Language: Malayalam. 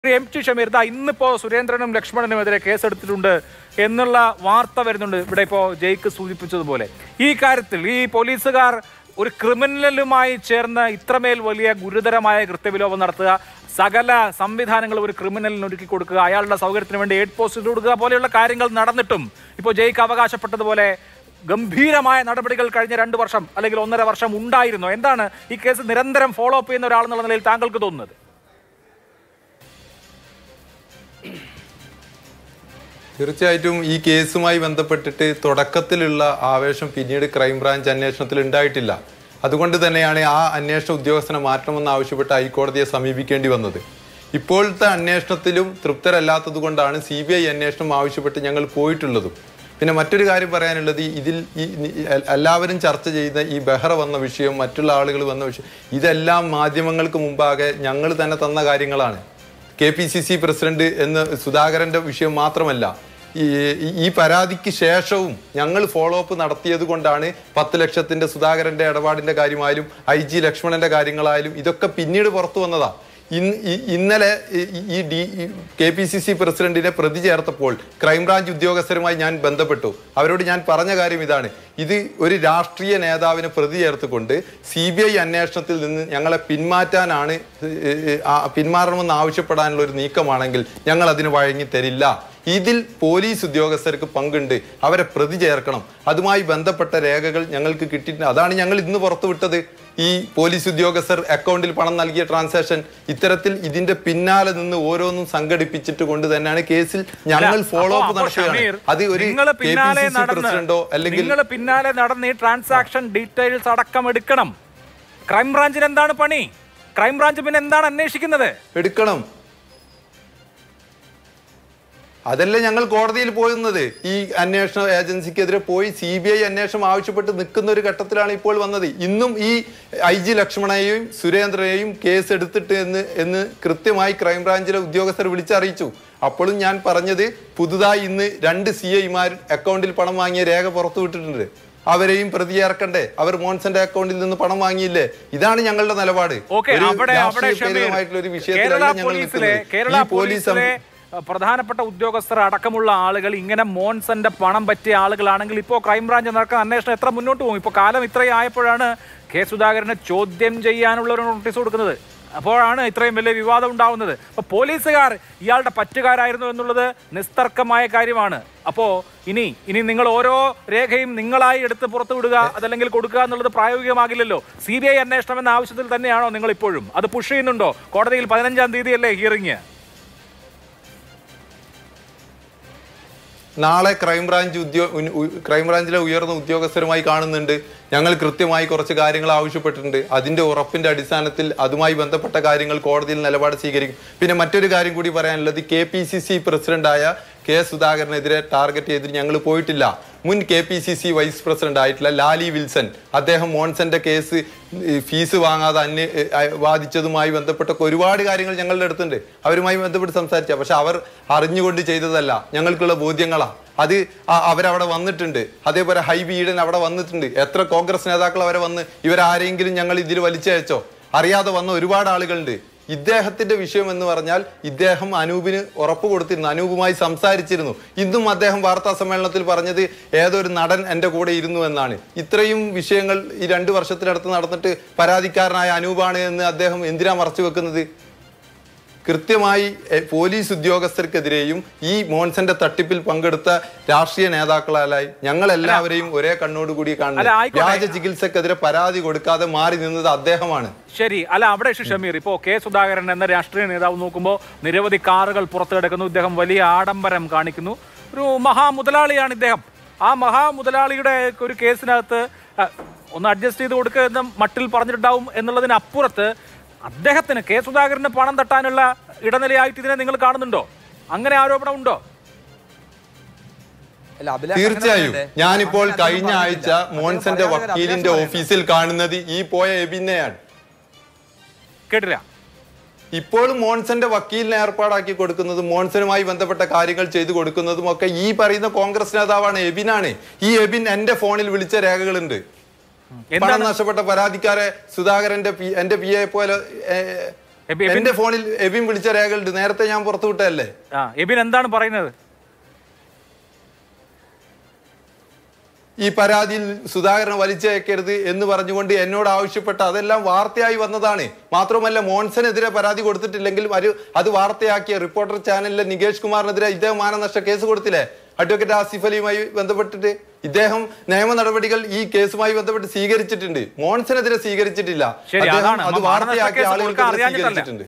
എം ടി ഷമീർ ദാ ഇന്നിപ്പോ സുരേന്ദ്രനും ലക്ഷ്മണനുമെതിരെ കേസെടുത്തിട്ടുണ്ട് എന്നുള്ള വാർത്ത വരുന്നുണ്ട് ഇവിടെ ഇപ്പോ ജയിക്ക് സൂചിപ്പിച്ചതുപോലെ ഈ കാര്യത്തിൽ ഈ പോലീസുകാർ ഒരു ക്രിമിനലുമായി ചേർന്ന് ഇത്രമേൽ വലിയ ഗുരുതരമായ കൃത്യവിലോപം നടത്തുക സകല സംവിധാനങ്ങൾ ഒരു ക്രിമിനലിന് ഒരുക്കി കൊടുക്കുക അയാളുടെ സൗകര്യത്തിന് വേണ്ടി എയ്ഡ് പോസ്റ്റ് കൊടുക്കുക പോലെയുള്ള കാര്യങ്ങൾ നടന്നിട്ടും ഇപ്പോൾ ജയിക്ക് അവകാശപ്പെട്ടതുപോലെ ഗംഭീരമായ നടപടികൾ കഴിഞ്ഞ രണ്ട് വർഷം അല്ലെങ്കിൽ ഒന്നര വർഷം ഉണ്ടായിരുന്നു എന്താണ് ഈ കേസ് നിരന്തരം ഫോളോ അപ്പ് ചെയ്യുന്ന ഒരാളെന്നുള്ള നിലയിൽ താങ്കൾക്ക് തോന്നുന്നത് തീർച്ചയായിട്ടും ഈ കേസുമായി ബന്ധപ്പെട്ടിട്ട് തുടക്കത്തിലുള്ള ആവേശം പിന്നീട് ക്രൈംബ്രാഞ്ച് അന്വേഷണത്തിൽ ഉണ്ടായിട്ടില്ല അതുകൊണ്ട് തന്നെയാണ് ആ അന്വേഷണ ഉദ്യോഗസ്ഥനെ മാറ്റണമെന്ന് ആവശ്യപ്പെട്ട് ഹൈക്കോടതിയെ സമീപിക്കേണ്ടി വന്നത് ഇപ്പോഴത്തെ അന്വേഷണത്തിലും തൃപ്തരല്ലാത്തത് കൊണ്ടാണ് സി ബി ഐ അന്വേഷണം ആവശ്യപ്പെട്ട് ഞങ്ങൾ പോയിട്ടുള്ളതും പിന്നെ മറ്റൊരു കാര്യം പറയാനുള്ളത് ഈ ഇതിൽ ഈ നി- എ- എല്ലാവരും ചർച്ച ചെയ്യുന്ന ഈ ബെഹ്റ വന്ന വിഷയം മറ്റുള്ള ആളുകൾ വന്ന വിഷയം ഇതെല്ലാം മാധ്യമങ്ങൾക്ക് മുമ്പാകെ ഞങ്ങൾ തന്നെ തന്ന കാര്യങ്ങളാണ് K P C C president എന്ന് സുധാകരന്റെ വിഷയം മാത്രമല്ല ഈ ഈ- ഈ പരാതിക്ക് ശേഷവും ഞങ്ങൾ ഫോളോ അപ്പ് നടത്തിയത് കൊണ്ടാണ് പത്ത് ലക്ഷത്തിന്റെ സുധാകരന്റെ ഇടപാടിന്റെ കാര്യമായാലും ഐ ജി ലക്ഷ്മണന്റെ കാര്യങ്ങളായാലും ഇതൊക്കെ പിന്നീട് പുറത്തു വന്നതാ ഇന്ന് ഈ- ഇന്നലെ ഈ- ഈ D K P C C പ്രസിഡന്റിനെ പ്രതി ചേർത്തപ്പോൾ ക്രൈംബ്രാഞ്ച് ഉദ്യോഗസ്ഥരുമായി ഞാൻ ബന്ധപ്പെട്ടു അവരോട് ഞാൻ പറഞ്ഞ കാര്യം ഇതാണ് ഇത് ഒരു രാഷ്ട്രീയ നേതാവിനെ പ്രതി ചേർത്തുകൊണ്ട് സി ബി ഐ അന്വേഷണത്തിൽ നിന്ന് ഞങ്ങളെ പിന്മാറ്റാനാണ് ഏ, ഏ, ആ, പിന്മാറണമെന്ന് ആവശ്യപ്പെടാനുള്ള ഒരു നീക്കമാണെങ്കിൽ ഞങ്ങൾ അതിന് വഴങ്ങി തരില്ല ഇതിൽ പോലീസ് ഉദ്യോഗസ്ഥർക്ക് പങ്കുണ്ട് അവരെ പ്രതി ചേർക്കണം അതുമായി ബന്ധപ്പെട്ട രേഖകൾ ഞങ്ങൾക്ക് കിട്ടിയിട്ടുണ്ട് അതാണ് ഞങ്ങൾ ഇന്ന് പുറത്തുവിട്ടത് ഈ പോലീസ് ഉദ്യോഗസ്ഥർ അക്കൗണ്ടിൽ പണം നൽകിയ ട്രാൻസാക്ഷൻ ഇത്തരത്തിൽ ഇതിന്റെ പിന്നാലെ നിന്ന് ഓരോന്നും സംഘടിപ്പിച്ചിട്ട് കൊണ്ട് തന്നെയാണ് കേസിൽ ഞങ്ങൾ അല്ല, ഫോളോ അപ്പോ- അപ്പ് അപ്പോ നടത്തുകയാണ് ഷമീർ, അത് ഒരു നിങ്ങള് കെ പി പിന്നാലെ സി സി നടന്ന് പ്രസിഡന്റോ അല്ലെങ്കിൽ നിങ്ങള് പിന്നാലെ നടന്ന് ഈ ട്രാൻസാക്ഷൻ ഡീറ്റെയിൽസ് അടക്കം എടുക്കണം ക്രൈംബ്രാഞ്ചിന് എന്താണ് പണി ക്രൈംബ്രാഞ്ച് പിന്നെ എന്താണ് അന്വേഷിക്കുന്നത് എടുക്കണം അതല്ലേ ഞങ്ങൾ കോടതിയിൽ പോയിരുന്നത് ഈ അന്വേഷണ ഏജൻസിക്കെതിരെ പോയി സി ബി ഐ അന്വേഷണം ആവശ്യപ്പെട്ട് നിൽക്കുന്ന ഒരു ഘട്ടത്തിലാണ് ഇപ്പോൾ വന്നത് ഇന്നും ഈ ഐ ജി ലക്ഷ്മണയെയും സുരേന്ദ്രനെയും കേസ് എടുത്തിട്ട് എന്ന് എന്ന് കൃത്യമായി ക്രൈംബ്രാഞ്ചിലെ ഉദ്യോഗസ്ഥർ വിളിച്ചറിയിച്ചു അപ്പോഴും ഞാൻ പറഞ്ഞത് പുതുതായി ഇന്ന് രണ്ട് സി ഐമാർ അക്കൗണ്ടിൽ പണം വാങ്ങിയ രേഖ പുറത്തുവിട്ടിട്ടുണ്ട് അവരെയും പ്രതി ചേർക്കണ്ടേ അവർ മോൻസന്റെ അക്കൗണ്ടിൽ നിന്ന് പണം വാങ്ങിയില്ലേ ഇതാണ് ഞങ്ങളുടെ നിലപാട് ഓക്കെ ഒരു അവിടെ അവിടെ രാഷ്ട്രീയപരമായിട്ടുള്ള ഒരു ഷമീർ, വിഷയത്തിലല്ല കേരള ഞങ്ങൾ പോലീസിലെ നിൽക്കുന്നത്. കേരള ഈ പോലീസ് പോലീസിലെ അഹ്, പ്രധാനപ്പെട്ട ഉദ്യോഗസ്ഥർ അടക്കമുള്ള ആളുകൾ ഇങ്ങനെ മോൻസന്റെ പണം പറ്റിയ ആളുകളാണെങ്കിൽ ഇപ്പോൾ ക്രൈംബ്രാഞ്ച് നടക്കുന്ന അന്വേഷണം എത്ര മുന്നോട്ട് പോകും ഇപ്പോൾ കാലം ഇത്രയും ആയപ്പോഴാണ് കെ സുധാകരനെ ചോദ്യം ചെയ്യാനുള്ള ഒരു നോട്ടീസ് കൊടുക്കുന്നത് അപ്പോഴാണ് ഇത്രയും വലിയ വിവാദം ഉണ്ടാവുന്നത് അപ്പോൾ പോലീസുകാർ ഇയാളുടെ പറ്റുകാരായിരുന്നു എന്നുള്ളത് നിസ്തർക്കമായ കാര്യമാണ് അപ്പോൾ ഇനി ഇനി നിങ്ങൾ ഓരോ രേഖയും നിങ്ങളായി എടുത്ത് പുറത്തു വിടുക അതല്ലെങ്കിൽ കൊടുക്കുക എന്നുള്ളത് പ്രായോഗികമാകില്ലല്ലോ സി ബി ഐ അന്വേഷണം എന്ന ആവശ്യത്തിൽ തന്നെയാണോ നിങ്ങൾ ഇപ്പോഴും അത് പുഷ് ചെയ്യുന്നുണ്ടോ കോടതിയിൽ പതിനഞ്ചാം തീയതിയല്ലേ ഹിയറിംഗ് നാളെ ക്രൈംബ്രാഞ്ച് ഉദ്യോ ഉൻ- ഉ- ക്രൈംബ്രാഞ്ചിലെ ഉയർന്ന ഉദ്യോഗസ്ഥരുമായി കാണുന്നുണ്ട് ഞങ്ങൾ കൃത്യമായി കുറച്ച് കാര്യങ്ങൾ ആവശ്യപ്പെട്ടിട്ടുണ്ട് അതിന്റെ ഉറപ്പിന്റെ അടിസ്ഥാനത്തിൽ അതുമായി ബന്ധപ്പെട്ട കാര്യങ്ങൾ കോടതിയിൽ നിലപാട് സ്വീകരിക്കും പിന്നെ മറ്റൊരു കാര്യം കൂടി പറയാനുള്ളത് കെ പി സി സി പ്രസിഡന്റായ കെ സുധാകരനെതിരെ ടാർഗറ്റ് ചെയ്തിട്ട് ഞങ്ങൾ പോയിട്ടില്ല മുൻ K P C C vice president ആയിട്ടുള്ള ലാലി വിൽസൺ അദ്ദേഹം മോൺസന്റെ കേസ് ഈ ഫീസ് വാങ്ങാതെ അന്വേ ഏ, വാദിച്ചതുമായി ബന്ധപ്പെട്ടൊക്കെ ഒരുപാട് കാര്യങ്ങൾ ഞങ്ങളുടെ അടുത്തുണ്ട് അവരുമായി ബന്ധപ്പെട്ട് സംസാരിച്ച പക്ഷെ അവർ അറിഞ്ഞുകൊണ്ട് ചെയ്തതല്ല ഞങ്ങൾക്കുള്ള ബോധ്യങ്ങളാ അത് ആ- അവരവിടെ വന്നിട്ടുണ്ട് അതേപോലെ ഹൈബി ഈഡൻ അവിടെ വന്നിട്ടുണ്ട് എത്ര കോൺഗ്രസ് നേതാക്കൾ അവരെ വന്ന് ഇവരാരെങ്കിലും ഞങ്ങൾ ഇതിൽ വലിച്ചയച്ചോ അറിയാതെ വന്ന ഒരുപാട് ആളുകളുണ്ട് ഇദ്ദേഹത്തിന്റെ വിഷയം എന്ന് പറഞ്ഞാൽ ഇദ്ദേഹം അനൂപിന് ഉറപ്പ് കൊടുത്തിരുന്നു അനൂപുമായി സംസാരിച്ചിരുന്നു ഇന്നും അദ്ദേഹം വാർത്താ സമ്മേളനത്തിൽ പറഞ്ഞത് ഏതൊരു നടൻ എൻ്റെ കൂടെ ഇരുന്നു എന്നാണ് ഇത്രയും വിഷയങ്ങൾ ഈ രണ്ട് വർഷത്തിനടുത്ത് നടന്നിട്ട് പരാതിക്കാരനായ അനൂപാണ് എന്ന് അദ്ദേഹം എന്തിനാ മറച്ചു വെക്കുന്നത് കൃത്യമായി എ, പോലീസ് ഉദ്യോഗസ്ഥർക്കെതിരെയും ഈ മോൻസന്റെ തട്ടിപ്പിൽ പങ്കെടുത്ത രാഷ്ട്രീയ നേതാക്കളായി ഞങ്ങൾ എല്ലാവരെയും ഒരേ കണ്ണോടുകൂടി അല്ല, കാണുന്നത് ആയിക്കോട്ടെ. വ്യാജ ചികിത്സക്കെതിരെ പരാതി കൊടുക്കാതെ മാറി നിന്നത് അദ്ദേഹമാണ് ശരി അല്ല അവിടെ ശ്രീ ഷമീർ ഇപ്പോൾ കെ സുധാകരൻ എന്ന രാഷ്ട്രീയ നേതാവ് നോക്കുമ്പോൾ നിരവധി കാറുകൾ പുറത്തെടുക്കുന്നു ഇദ്ദേഹം വലിയ ആഡംബരം കാണിക്കുന്നു ഒരു മഹാമുതലാളിയാണ് ഇദ്ദേഹം ആ മഹാമുതലാളിയുടെ ഒരു കേസിനകത്ത് അഹ്, ഒന്ന് അഡ്ജസ്റ്റ് ചെയ്ത് കൊടുക്കുക എന്ന മട്ടിൽ പറഞ്ഞിട്ടുണ്ടാവും എന്നുള്ളതിനപ്പുറത്ത് അദ്ദേഹത്തിന് കെ സുധാകരന് പണം തട്ടാനുള്ള ഇടനിലയായിട്ട് ഇതിനെ നിങ്ങൾ കാണുന്നുണ്ടോ അങ്ങനെ ആരോപണം ഉണ്ടോ അല്ല, അഭിലാഷ് തീർച്ചയായും അങ്ങനെ ഞാനിപ്പോൾ അങ്ങനെ കഴിഞ്ഞ അദ്ദേഹം ആഴ്ച പറഞ്ഞില്ല. മോൻസന്റെ അദ്ദേഹം പറഞ്ഞത് വക്കീലിന്റെ അഭിലാഷ് ഓഫീസിൽ കാണുന്നത് ഈ പോയ എബിനെയാണ് കേട്ടില്ല ഇപ്പോഴും മോൺസന്റെ വക്കീലിനെ ഏർപ്പാടാക്കി കൊടുക്കുന്നതും മോൺസനുമായി ബന്ധപ്പെട്ട കാര്യങ്ങൾ ചെയ്തു കൊടുക്കുന്നതും ഒക്കെ ഈ പറയുന്ന കോൺഗ്രസ് നേതാവാണ് എബിനാണ് ഈ എബിൻ എന്റെ ഫോണിൽ വിളിച്ച രേഖകളുണ്ട് പണം എന്താണ് നഷ്ടപ്പെട്ട പരാതിക്കാരെ സുധാകരന്റെ പി- എന്റെ പി എ പോലെ ഏ, എബി- എബിൻ- എന്റെ ഫോണിൽ എബിൻ വിളിച്ച രേഖകളുണ്ട് നേരത്തെ ഞാൻ പുറത്തുവിട്ടതല്ലേ ആ എബിൻ എന്താണ് പറയുന്നത് ഈ പരാതിയിൽ സുധാകരൻ വലിച്ചയക്കരുത് എന്ന് പറഞ്ഞുകൊണ്ട് എന്നോട് ആവശ്യപ്പെട്ട അതെല്ലാം വാർത്തയായി വന്നതാണ് മാത്രമല്ല മോൺസനെതിരെ പരാതി കൊടുത്തിട്ടില്ലെങ്കിലും ഒരു അത് വാർത്തയാക്കിയ റിപ്പോർട്ടർ ചാനലിലെ നികേഷ് കുമാറിനെതിരെ ഇദ്ദേഹം മാനനഷ്ട കേസ് കൊടുത്തില്ലേ അഡ്വക്കേറ്റ് ആസിഫ് അലിയുമായി ബന്ധപ്പെട്ടിട്ട് ഇദ്ദേഹം നിയമ നടപടികൾ ഈ കേസുമായി ബന്ധപ്പെട്ട് സ്വീകരിച്ചിട്ടുണ്ട് മോൺസനെതിരെ സ്വീകരിച്ചിട്ടില്ല ശരി അദ്ദേഹം അതാണ് അത് മാനനഷ്ട വാർത്തയാക്കിയ കേസ് കൊടുക്കാൻ ആളുകൾക്കെതിരെ അറിയാഞ്ഞിട്ടല്ല സ്വീകരിച്ചിട്ടുണ്ട്